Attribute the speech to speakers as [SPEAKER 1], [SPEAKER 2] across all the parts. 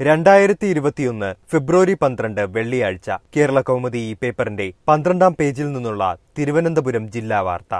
[SPEAKER 1] രണ്ടായിരത്തി ഇരുപത്തിയൊന്ന് ഫെബ്രുവരി പന്ത്രണ്ട് വെള്ളിയാഴ്ച കേരള കൗമുദി ഈ പേപ്പറിന്റെ പന്ത്രണ്ടാം പേജിൽ നിന്നുള്ള തിരുവനന്തപുരം ജില്ലാ വാർത്ത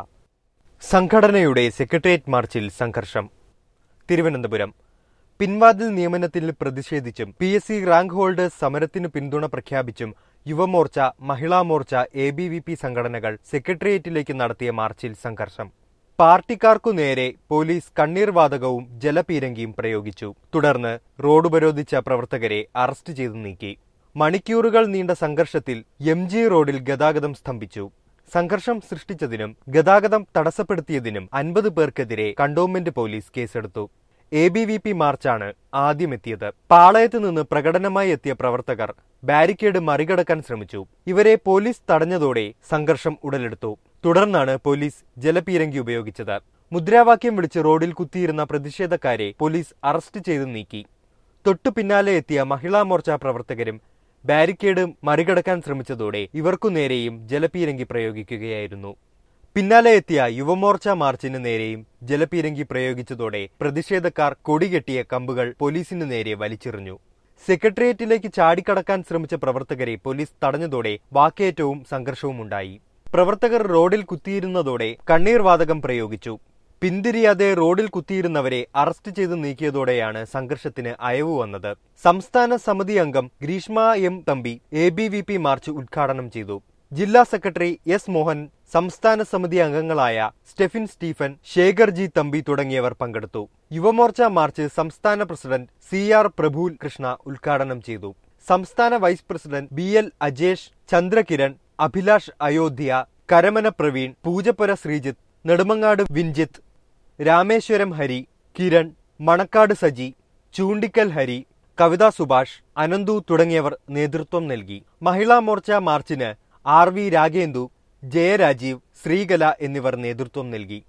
[SPEAKER 1] സംഘടനയുടെ സെക്രട്ടേറിയറ്റ് മാർച്ചിൽ സംഘർഷം തിരുവനന്തപുരം പിൻവാതിൽ നിയമനത്തിൽ പ്രതിഷേധിച്ചും P S C rank holders സമരത്തിന് പിന്തുണ പ്രഖ്യാപിച്ചും Yuva Morcha Mahila Morcha A B V P സംഘടനകൾ സെക്രട്ടേറിയറ്റിലേക്ക് നടത്തിയ മാർച്ചിൽ സംഘർഷം പാർട്ടിക്കാർക്കു നേരെ പോലീസ് കണ്ണീർ വാതകവും ജലപീരങ്കിയും പ്രയോഗിച്ചു തുടർന്ന് റോഡ് ഉപരോധിച്ച പ്രവർത്തകരെ അറസ്റ്റ് ചെയ്തു നീക്കി മണിക്കൂറുകൾ നീണ്ട സംഘർഷത്തിൽ എം ജി റോഡിൽ ഗതാഗതം സ്തംഭിച്ചു സംഘർഷം സൃഷ്ടിച്ചതിനും ഗതാഗതം തടസ്സപ്പെടുത്തിയതിനും അൻപത് പേർക്കെതിരെ കണ്ടോൺമെന്റ് പോലീസ് കേസെടുത്തു എ ബി വി പി മാർച്ചാണ് ആദ്യമെത്തിയത് പാളയത്ത് നിന്ന് പ്രകടനമായി എത്തിയ പ്രവർത്തകർ ബാരിക്കേഡ് മറികടക്കാൻ ശ്രമിച്ചു ഇവരെ പോലീസ് തടഞ്ഞതോടെ സംഘർഷം ഉടലെടുത്തു തുടർന്നാണ് പോലീസ് ജലപീരങ്കി ഉപയോഗിച്ചത് മുദ്രാവാക്യം വിളിച്ച് റോഡിൽ കുത്തിയിരുന്ന പ്രതിഷേധക്കാരെ പോലീസ് അറസ്റ്റ് ചെയ്ത് നീക്കി തൊട്ടു പിന്നാലെ എത്തിയ മഹിളാ മോർച്ച പ്രവർത്തകരും ബാരിക്കേഡ് മറികടക്കാൻ ശ്രമിച്ചതോടെ ഇവർക്കു നേരെയും ജലപീരങ്കി പ്രയോഗിക്കുകയായിരുന്നു പിന്നാലെ എത്തിയ യുവമോർച്ച മാർച്ചിന് നേരെയും ജലപീരങ്കി പ്രയോഗിച്ചതോടെ പ്രതിഷേധക്കാർ കൊടികെട്ടിയ കമ്പുകൾ പോലീസിന് നേരെ വലിച്ചെറിഞ്ഞു സെക്രട്ടേറിയറ്റിലേക്ക് ചാടിക്കടക്കാൻ ശ്രമിച്ച പ്രവർത്തകരെ പോലീസ് തടഞ്ഞതോടെ വാക്കേറ്റവും സംഘർഷവും ഉണ്ടായി പ്രവർത്തകർ റോഡിൽ കുത്തിയിരുന്നതോടെ കണ്ണീർ വാതകം പ്രയോഗിച്ചു പിന്തിരിയാതെ റോഡിൽ കുത്തിയിരുന്നവരെ അറസ്റ്റ് ചെയ്ത് നീക്കിയതോടെയാണ് സംഘർഷത്തിന് അയവ് വന്നത് സംസ്ഥാന സമിതി അംഗം Greeshma M Thampi A B V P march ഉദ്ഘാടനം ചെയ്തു ജില്ലാ സെക്രട്ടറി എസ് മോഹൻ സംസ്ഥാന സമിതി അംഗങ്ങളായ സ്റ്റെഫിൻ സ്റ്റീഫൻ ശേഖർ ജി തമ്പി തുടങ്ങിയവർ പങ്കെടുത്തു യുവമോർച്ച മാർച്ച് സംസ്ഥാന president C R Prabhu Krishna ഉദ്ഘാടനം ചെയ്തു സംസ്ഥാന vice president B L Ajesh Chandrakiran Abhilash Ayodhya Karamana Praveen Poojappura Sreejith Nedumangad Vinjith Rameswaram Hari Kiran Manacaud Saji Choondikkal Hari Kavitha Subhash Ananthu തുടങ്ങിയവർ നേതൃത്വം നൽകി മഹിളാ മോർച്ച മാർച്ചിന് ആർ വി രാഗേന്ദു ജയരാജീവ് ശ്രീകല എന്നിവർ നേതൃത്വം നൽകി